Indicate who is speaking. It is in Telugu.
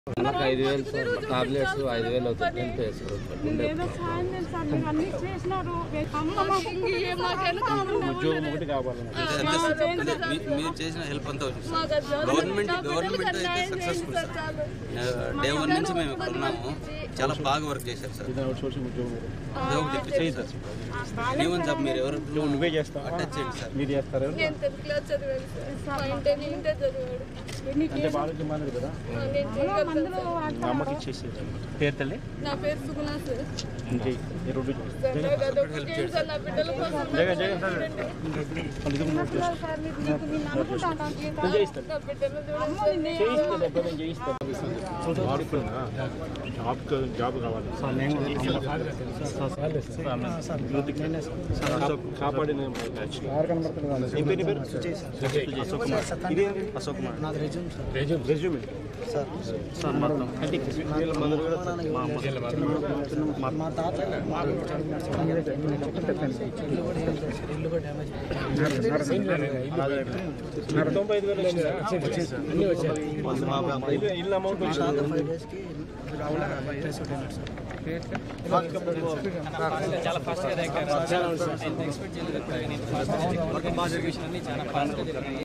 Speaker 1: నాకు ఐదు వేలు సార్ టాబ్లెట్స్ ఐదు వేలు అవుతుంది నేను వేసుకోవచ్చు ఉండే
Speaker 2: ఏదో సాయం చేయండి సార్ మీరు అన్ని చేసినారు అమ్మ మాకు
Speaker 3: ఉద్యోగం ఒకటి కావాలి
Speaker 4: అంటే అంతే సార్. అంటే మీ- మీరు చేసిన హెల్ప్ అంతా వచ్చింది సార్. గవర్నమెంట్ గవర్నమెంట్ అయితే సక్సెస్ఫుల్ సార్ డే వన్ నుంచి మేము ఇక్కడ ఉన్నాము చాలా బాగా వర్క్ చేశారు సార్
Speaker 3: అవుట్ సోర్సింగ్ ఉద్యోగం
Speaker 4: అదే ఒకటి చేయి సార్ ఏమని సార్ మీరు ఎవరు
Speaker 3: నువ్వు నువ్వే చేస్తావా
Speaker 4: అటాచ్ చేయండి సార్
Speaker 3: మీరు చేస్తారా
Speaker 5: నేను టెన్త్ క్లాస్ చదివాను సార్ మా ఇంటర్ ఇంటర్ చదివాడు
Speaker 3: అంటే బాగా మానేది కదా
Speaker 5: నేను చేయగలుగుతాను
Speaker 2: మందులు
Speaker 3: మా అమ్మకి ఇచ్చేసేది పేరు తల్లి
Speaker 5: నా పేరు సుగుణ సార్
Speaker 3: ఇంకే ఈ రెండు
Speaker 5: సార్ నాకు అదొకటి చేయండి సార్ నా బిడ్డల కోసం
Speaker 3: జగన్ జగన్ సార్
Speaker 2: సార్ మీరు మీకు నేను అనుకుంటాను
Speaker 3: నేను చేయిస్తాను
Speaker 5: నా బిడ్డలు చూడండి సార్
Speaker 3: చేయిస్తాను అబ్బా, నేను చేయిస్తాను మార్పున్నా జాబ్ జాబ్ కావాలి కాపా- కాపాడిన బ్యాచ్. నీ పేరు, నీ పేరు? అశోక్ కుమార్. ఇదేంటి? అశోక్ కుమార్. రెజ్యూమే. సార్ మొత్తం. అంటే వీళ్ళ మదర్ కూడా మా అమ్మ.
Speaker 6: మా తాత
Speaker 3: తొంభై ఐదు వేలు వచ్చిందా? ఇల్లు- ఇల్లు అమౌంట్ వచ్చిందా?
Speaker 6: ఫైవ్ డేస్కి
Speaker 7: చాలా ఫాస్ట్గా ర్యాంక్ చాలా ఎక్స్పెక్ట్ చేయలేదు ఒక బాగా జరిగిన చాలా ఫాస్ట్గా జరిగినాయి